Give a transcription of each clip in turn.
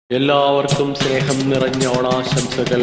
എല്ലാവർക്കും സ്നേഹം നിറഞ്ഞ ഓണാശംസകൾ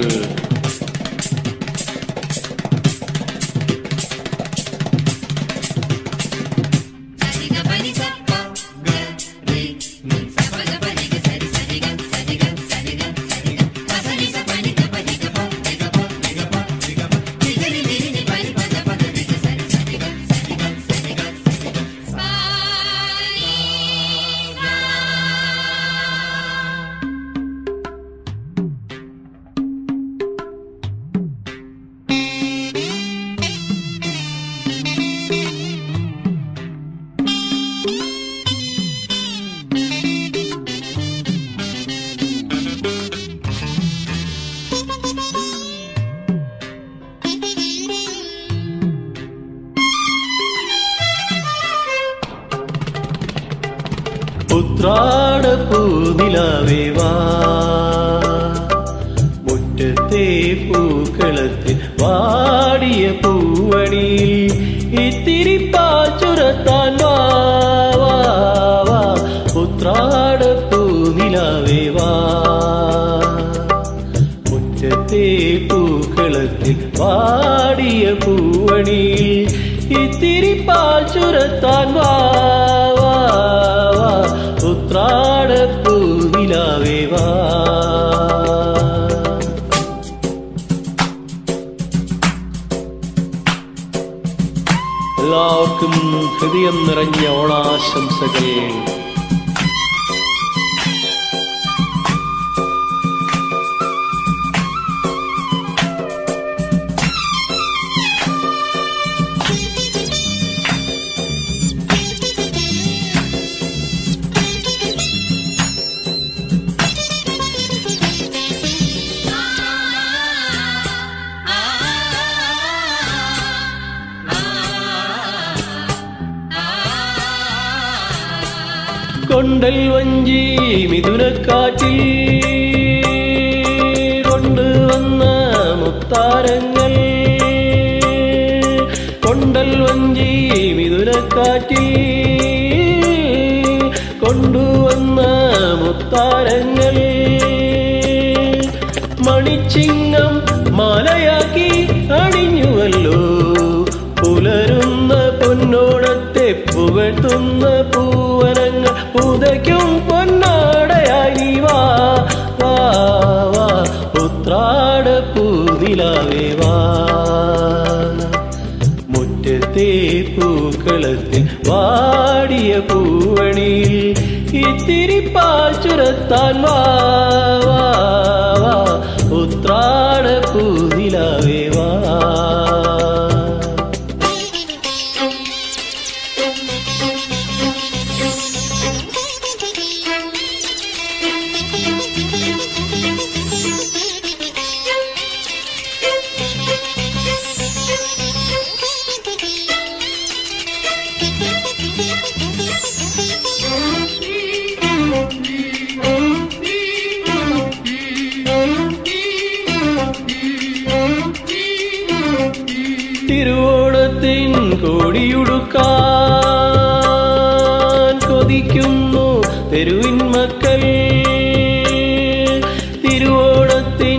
ഉത്രാട പൂനിലാവേ വാ മുറ്റത്തെ പൂക്കളത്തിൽ വാടിയ പൂവണിയിൽ ഇത്തിരി പാച്ചുരത്താൻ വാ വാ, വാ. ഉത്രാട പൂനിലാവേ വാ മുറ്റത്തെ പൂക്കളത്തിൽ വാടിയ പൂവണിയിൽ ഇത്തിരി പാച്ചുരത്താൻ വാ വാ, വാ. ഉത്രാട പൂനിലാവേ വാ എല്ലാവർക്കും ഹൃദയം നിറഞ്ഞ ഓണാശംസകൾ കൊണ്ടൽ വഞ്ചി മിഥുനക്കാറ്റിൽ കൊണ്ടുവന്ന മുത്താരങ്ങൾ കൊണ്ടൽ വഞ്ചി മിഥുനക്കാറ്റിൽ കൊണ്ടുവന്ന മുത്താരങ്ങൾ മണിച്ചിങ്ങം മാലയാക്കി അണിഞ്ഞുവല്ലോ പുലരുന്ന പൊന്നോണത്തെ പുകഴ്ത്തുന്ന പൂവനങ്ങൾ പുതയ്ക്കും പൊന്നാടയായി വാ വാ വാ ഉത്രാട പൂനിലാവേ വാ മുറ്റത്തെ പൂക്കളത്തിൽ വാടിയ പൂവണിയിൽ ഇത്തിരി പാച്ചുരത്താൻ വാ വാ, വാ. ഉത്രാട പൂനിലാവേ വാ തിരുവോണത്തിൻ കോടിയുടുക്കാൻ കൊതിക്കുന്നു തെരുവിൻ മക്കൾ തിരുവോണത്തിൻ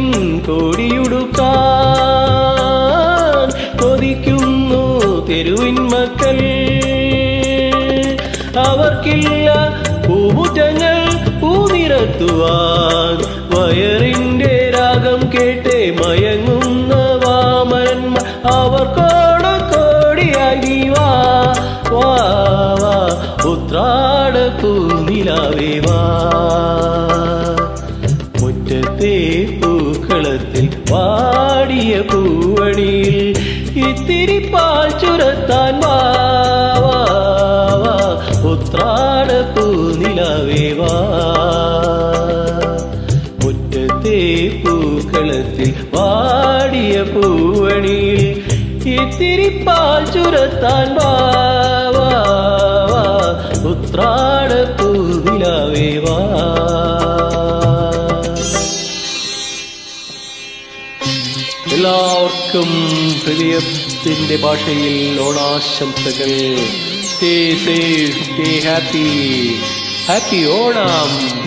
കോടിയുടുക്കാൻ കൊതിക്കുന്നു തെരുവിൻ മക്കൾ അവർക്കില്ല പൂമുറ്റങ്ങൾ പൂനിരത്തുവാൻ വയറിന്റെ രാഗം കേട്ടേ മയങ്ങുന്ന വാമന്മ അവർക്കോടക്കോടിയായി വാ വാ വാ ഉത്രാട പൂനിലാവേ വാ മുറ്റത്തെ പൂക്കളത്തിൽ വാടിയ പൂവണിയിൽ ഇത്തിരി പാൽ ചുരത്താൻ വാ വാ, വാ. ഉത്രാട പൂനിലാവേ വാ മുറ്റത്തെ പൂക്കളത്തിൽ വാടിയ പൂവണിയിൽ ഇത്തിരി പാൽ ചുരത്താൻ വാ വാ, വാ. ഉത്രാട പൂനിലാവേ വാ എല്ലാവർക്കും ഹൃദയത്തിന്റെ ഭാഷയിൽ ഓണാശംസകൾ stay safe stay happy happy Onam